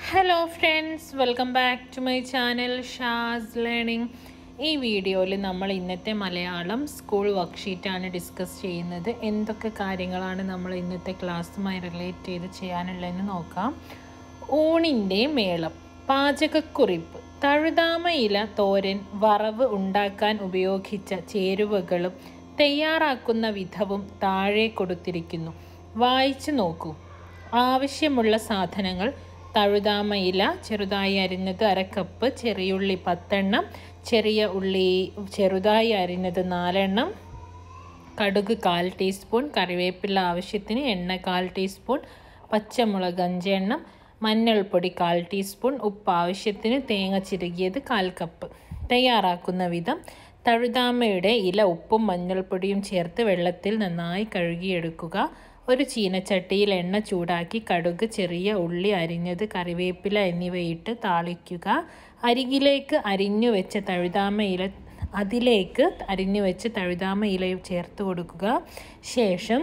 hello friends welcome back to my channel Shaz learning ഈ വീഡിയോയിൽ നമ്മൾ ഇന്നത്തെ മലയാളം സ്കൂൾ വർക്ക്ഷീറ്റാണ് ഡിസ്കസ് ചെയ്യുന്നത് എന്തൊക്കെ കാര്യങ്ങളാണ് നമ്മൾ ഇന്നത്തെ ക്ലാസ്സുമായി റിലേറ്റ് ചെയ്ത് ചെയ്യാനുള്ളതെന്ന് നോക്കാം ഊണിൻ്റെ മേളം പാചകക്കുറിപ്പ് തഴുതാമ ഇല തോരൻ വറവ് ഉണ്ടാക്കാൻ ഉപയോഗിച്ച ചേരുവകളും തയ്യാറാക്കുന്ന വിധവും താഴെ കൊടുത്തിരിക്കുന്നു വായിച്ചു നോക്കൂ ആവശ്യമുള്ള സാധനങ്ങൾ തഴുതാമ ഇല ചെറുതായി അരിഞ്ഞത് അരക്കപ്പ് ചെറിയുള്ളി പത്തെണ്ണം ചെറിയ ഉള്ളി ചെറുതായി അരിഞ്ഞത് നാലെണ്ണം കടുക് കാൽ ടീസ്പൂൺ കറിവേപ്പില ആവശ്യത്തിന് എണ്ണ കാൽ ടീസ്പൂൺ പച്ചമുളക് അഞ്ചെണ്ണം മഞ്ഞൾപ്പൊടി കാൽ ടീസ്പൂൺ ഉപ്പ് ആവശ്യത്തിന് തേങ്ങ ചിരുകിയത് കാൽ കപ്പ് തയ്യാറാക്കുന്ന വിധം തഴുതാമയുടെ ഇല ഉപ്പും മഞ്ഞൾപ്പൊടിയും ചേർത്ത് വെള്ളത്തിൽ നന്നായി കഴുകിയെടുക്കുക ഒരു ചീനച്ചട്ടിയിൽ എണ്ണ ചൂടാക്കി കടുക് ചെറിയ ഉള്ളി അരിഞ്ഞത് കറിവേപ്പില എന്നിവയിട്ട് താളിക്കുക അരികിലേക്ക് അരിഞ്ഞു വെച്ച തഴുതാമ ഇല അതിലേക്ക് അരിഞ്ഞു വെച്ച് തഴുതാമ ഇല ചേർത്ത് കൊടുക്കുക ശേഷം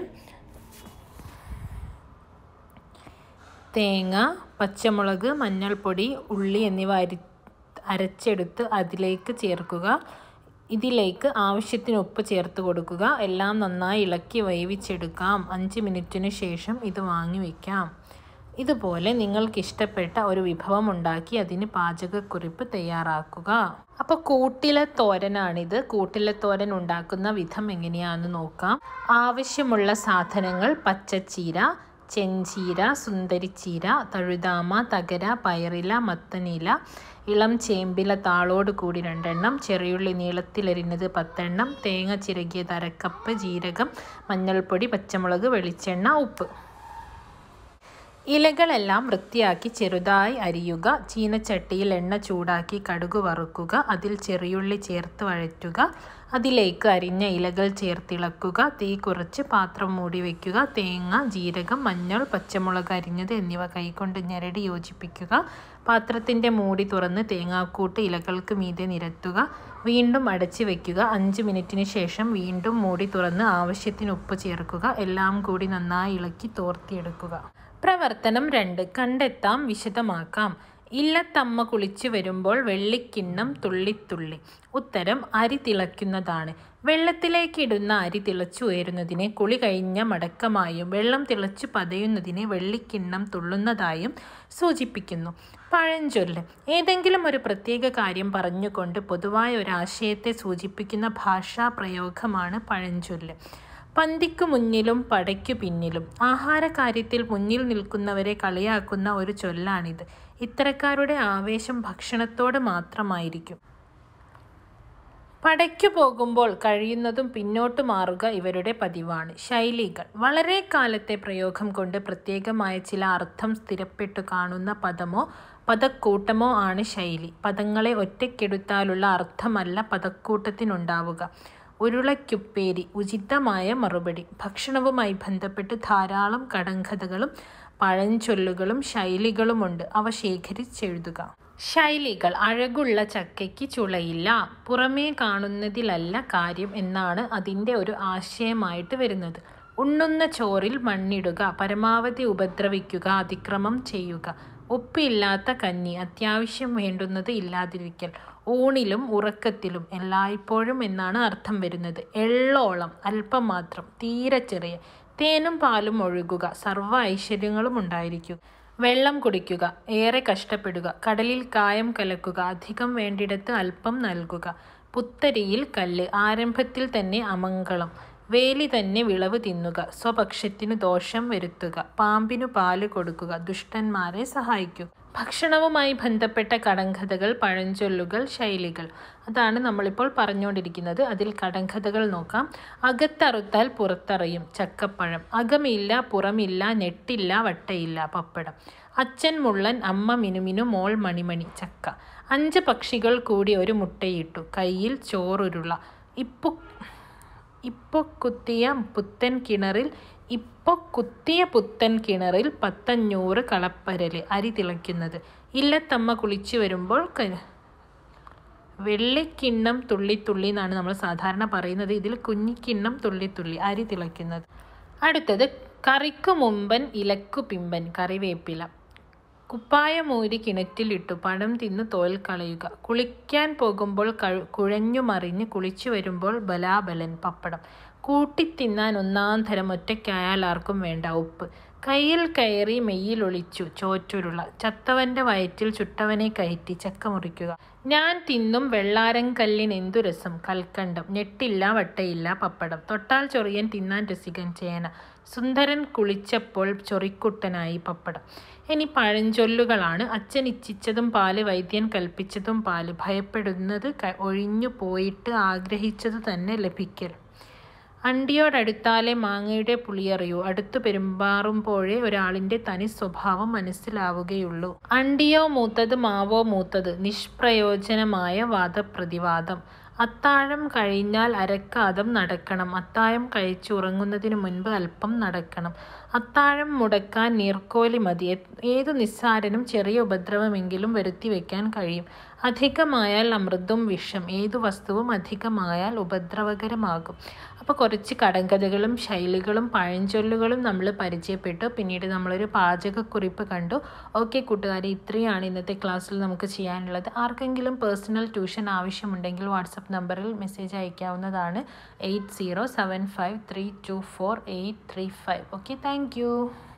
തേങ്ങ പച്ചമുളക് മഞ്ഞൾപ്പൊടി ഉള്ളി എന്നിവ അരി അരച്ചെടുത്ത് അതിലേക്ക് ചേർക്കുക ഇതിലേക്ക് ആവശ്യത്തിന് ഉപ്പ് ചേർത്ത് കൊടുക്കുക എല്ലാം നന്നായി ഇളക്കി വേവിച്ചെടുക്കാം അഞ്ച് മിനിറ്റിന് ശേഷം ഇത് വാങ്ങി വയ്ക്കാം ഇതുപോലെ നിങ്ങൾക്ക് ഇഷ്ടപ്പെട്ട ഒരു വിഭവം ഉണ്ടാക്കി അതിന് പാചകക്കുറിപ്പ് തയ്യാറാക്കുക അപ്പോൾ കൂട്ടിലെ തോരനാണിത് കൂട്ടിലെ തോരൻ ഉണ്ടാക്കുന്ന വിധം എങ്ങനെയാണെന്ന് നോക്കാം ആവശ്യമുള്ള സാധനങ്ങൾ പച്ചച്ചീര ചെഞ്ചീര സുന്ദരിച്ചീര തഴുതാമ തകര പയറില മത്തനില ഇളം ചേമ്പില താളോട് കൂടി രണ്ടെണ്ണം ചെറിയുള്ളി നീളത്തിലരിഞ്ഞത് പത്തെണ്ണം തേങ്ങ ചിരകിയത് അരക്കപ്പ് ജീരകം മഞ്ഞൾപ്പൊടി പച്ചമുളക് വെളിച്ചെണ്ണ ഉപ്പ് ഇലകളെല്ലാം വൃത്തിയാക്കി ചെറുതായി അരിയുക ചീനച്ചട്ടിയിൽ എണ്ണ ചൂടാക്കി കടുക് വറുക്കുക അതിൽ ചെറിയുള്ളി ചേർത്ത് വഴറ്റുക അതിലേക്ക് അരിഞ്ഞ ഇലകൾ ചേർത്തിളക്കുക തീ കുറച്ച് പാത്രം മൂടി വയ്ക്കുക തേങ്ങ ജീരകം മഞ്ഞൾ പച്ചമുളക് അരിഞ്ഞത് എന്നിവ കൈകൊണ്ട് ഞെരടി യോജിപ്പിക്കുക പാത്രത്തിൻ്റെ മൂടി തുറന്ന് തേങ്ങാക്കൂട്ട് ഇലകൾക്ക് മീതെ നിരത്തുക വീണ്ടും അടച്ചു വയ്ക്കുക അഞ്ച് മിനിറ്റിന് ശേഷം വീണ്ടും മൂടി തുറന്ന് ആവശ്യത്തിന് ഉപ്പ് ചേർക്കുക എല്ലാം കൂടി നന്നായി ഇളക്കി തോർത്തിയെടുക്കുക പ്രവർത്തനം രണ്ട് കണ്ടെത്താം വിശദമാക്കാം ഇല്ലത്തമ്മ കുളിച്ചു വരുമ്പോൾ വെള്ളിക്കിണ്ണം തുള്ളിത്തുള്ളി ഉത്തരം അരി തിളയ്ക്കുന്നതാണ് വെള്ളത്തിലേക്ക് ഇടുന്ന അരി തിളച്ചു ഉയരുന്നതിനെ കുളി കഴിഞ്ഞ മടക്കമായും വെള്ളം തിളച്ചു പതയുന്നതിനെ വെള്ളിക്കിണ്ണം തുള്ളുന്നതായും സൂചിപ്പിക്കുന്നു പഴഞ്ചൊല്ല് ഏതെങ്കിലും ഒരു പ്രത്യേക കാര്യം പറഞ്ഞുകൊണ്ട് പൊതുവായ ഒരു ആശയത്തെ സൂചിപ്പിക്കുന്ന ഭാഷാ പ്രയോഗമാണ് പഴഞ്ചൊല്ല് പന്തിക്കു മുന്നിലും പടയ്ക്കു പിന്നിലും ആഹാരകാര്യത്തിൽ മുന്നിൽ നിൽക്കുന്നവരെ കളിയാക്കുന്ന ഒരു ചൊല്ലാണിത് ഇത്തരക്കാരുടെ ആവേശം ഭക്ഷണത്തോട് മാത്രമായിരിക്കും പടയ്ക്കു പോകുമ്പോൾ കഴിയുന്നതും പിന്നോട്ട് മാറുക ഇവരുടെ പതിവാണ് ശൈലികൾ വളരെ കാലത്തെ പ്രയോഗം കൊണ്ട് പ്രത്യേകമായ ചില അർത്ഥം സ്ഥിരപ്പെട്ടു കാണുന്ന പദമോ പദക്കൂട്ടമോ ആണ് ശൈലി പദങ്ങളെ ഒറ്റയ്ക്കെടുത്താലുള്ള അർത്ഥമല്ല പദക്കൂട്ടത്തിനുണ്ടാവുക ഉരുളയ്ക്കുപ്പേരി ഉചിതമായ മറുപടി ഭക്ഷണവുമായി ബന്ധപ്പെട്ട് ധാരാളം കടങ്കഥകളും പഴഞ്ചൊല്ലുകളും ശൈലികളുമുണ്ട് അവ ശേഖരിച്ചെഴുതുക ശൈലികൾ അഴകുള്ള ചക്കയ്ക്ക് ചുളയില്ല പുറമേ കാണുന്നതിലല്ല കാര്യം എന്നാണ് അതിൻ്റെ ഒരു ആശയമായിട്ട് വരുന്നത് ഉണ്ണുന്ന ചോറിൽ മണ്ണിടുക പരമാവധി ഉപദ്രവിക്കുക അതിക്രമം ചെയ്യുക ഉപ്പില്ലാത്ത കഞ്ഞി അത്യാവശ്യം വേണ്ടുന്നത് ഇല്ലാതിരിക്കൽ ഊണിലും ഉറക്കത്തിലും എല്ലായ്പ്പോഴും എന്നാണ് അർത്ഥം വരുന്നത് എള്ളോളം അല്പം മാത്രം തീരെ ചെറിയ തേനും പാലും ഒഴുകുക സർവ്വ ഐശ്വര്യങ്ങളും ഉണ്ടായിരിക്കും വെള്ളം കുടിക്കുക ഏറെ കഷ്ടപ്പെടുക കടലിൽ കായം കലക്കുക അധികം വേണ്ടിടത്ത് അല്പം നൽകുക പുത്തരിയിൽ കല്ല് ആരംഭത്തിൽ തന്നെ അമംഗളം വേലി തന്നെ വിളവ് തിന്നുക സ്വപക്ഷത്തിനു ദോഷം വരുത്തുക പാമ്പിനു പാല് കൊടുക്കുക ദുഷ്ടന്മാരെ സഹായിക്കുക ഭക്ഷണവുമായി ബന്ധപ്പെട്ട കടങ്കഥകൾ പഴഞ്ചൊല്ലുകൾ ശൈലികൾ അതാണ് നമ്മളിപ്പോൾ പറഞ്ഞുകൊണ്ടിരിക്കുന്നത് അതിൽ കടങ്കഥകൾ നോക്കാം അകത്തറുത്താൽ പുറത്തറിയും ചക്കപ്പഴം അകമില്ല പുറമില്ല നെട്ടില്ല വട്ടയില്ല പപ്പടം അച്ഛൻ മുള്ളൻ അമ്മ മിനുമിനു മോൾ മണിമണി ചക്ക അഞ്ച് പക്ഷികൾ കൂടി ഒരു മുട്ടയിട്ടു കയ്യിൽ ചോറുരുള ഇപ്പു ഇപ്പോൾ കുത്തിയ പുത്തൻ കിണറിൽ ഇപ്പോൾ കുത്തിയ പുത്തൻ കിണറിൽ പത്തഞ്ഞൂറ് കളപ്പരല് അരി തിളയ്ക്കുന്നത് ഇല്ലത്തമ്മ കുളിച്ചു വരുമ്പോൾ വെള്ളിക്കിണ്ണം തുള്ളിത്തുള്ളി എന്നാണ് നമ്മൾ സാധാരണ പറയുന്നത് ഇതിൽ കുഞ്ഞിക്കിണ്ണം തുള്ളിത്തുള്ളി അരി തിളയ്ക്കുന്നത് അടുത്തത് കറിക്കു മുമ്പൻ ഇലക്കു പിമ്പൻ കറിവേപ്പില കുപ്പായമൂരി കിണറ്റിലിട്ടു പഴം തിന്നു തോൽ കളയുക കുളിക്കാൻ പോകുമ്പോൾ കഴു കുഴഞ്ഞു മറിഞ്ഞ് കുളിച്ചു വരുമ്പോൾ ബലാബലൻ പപ്പടം കൂട്ടിത്തിന്നാൻ ഒന്നാം തരം ഒറ്റയ്ക്കായാൽ ആർക്കും വേണ്ട ഉപ്പ് കയ്യിൽ കയറി മെയ്യിലൊളിച്ചു ചോറ്റുരുള ചത്തവന്റെ വയറ്റിൽ ചുട്ടവനെ കയറ്റി ചക്ക മുറിക്കുക ഞാൻ തിന്നും വെള്ളാരം കല്ലിനെന്തു രസം കൽക്കണ്ടം ഞെട്ടില്ല വട്ടയില്ല പപ്പടം തൊട്ടാൽ ചൊറിയൻ തിന്നാൻ രസികൻ ചേന സുന്ദരൻ കുളിച്ചപ്പോൾ ചൊറിക്കുട്ടനായി പപ്പടം ഇനി പഴഞ്ചൊല്ലുകളാണ് അച്ഛൻ ഇച്ഛിച്ചതും പാല് വൈദ്യൻ കൽപ്പിച്ചതും പാല് ഭയപ്പെടുന്നത് ക- ഒഴിഞ്ഞു പോയിട്ട് ആഗ്രഹിച്ചത് തന്നെ ലഭിക്കൽ അണ്ടിയോടടുത്താലേ മാങ്ങയുടെ പുളിയറിയൂ അടുത്തു പെരുമ്പാറുമ്പോഴേ ഒരാളിന്റെ തനി സ്വഭാവം മനസ്സിലാവുകയുള്ളൂ അണ്ടിയോ മൂത്തത് മാവോ മൂത്തത് നിഷ്പ്രയോജനമായ വാദപ്രതിവാദം അത്താഴം കഴിഞ്ഞാൽ അരക്കാതം നടക്കണം അത്താഴം കഴിച്ചു ഉറങ്ങുന്നതിനു മുൻപ് അല്പം നടക്കണം അത്താഴം മുടക്കാൻ നീർക്കോലി മതി എ- ഏതു നിസ്സാരനും ചെറിയ ഉപദ്രവമെങ്കിലും വരുത്തി വയ്ക്കാൻ കഴിയും അധികമായാൽ അമൃതും വിഷം ഏതു വസ്തുവും അധികമായാൽ ഉപദ്രവകരമാകും അപ്പോൾ കുറച്ച് കടങ്കഥകളും ശൈലികളും പഴഞ്ചൊല്ലുകളും നമ്മൾ പരിചയപ്പെട്ടു പിന്നീട് നമ്മളൊരു പാചകക്കുറിപ്പ് കണ്ടു ഓക്കെ കൂട്ടുകാരെ ഇത്രയാണ് ഇന്നത്തെ ക്ലാസ്സിൽ നമുക്ക് ചെയ്യാനുള്ളത് ആർക്കെങ്കിലും പേഴ്സണൽ ട്യൂഷൻ ആവശ്യമുണ്ടെങ്കിൽ വാട്സപ്പ് നമ്പറിൽ മെസ്സേജ് അയക്കാവുന്നതാണ് eight zero seven five three two four eight three five okay thank U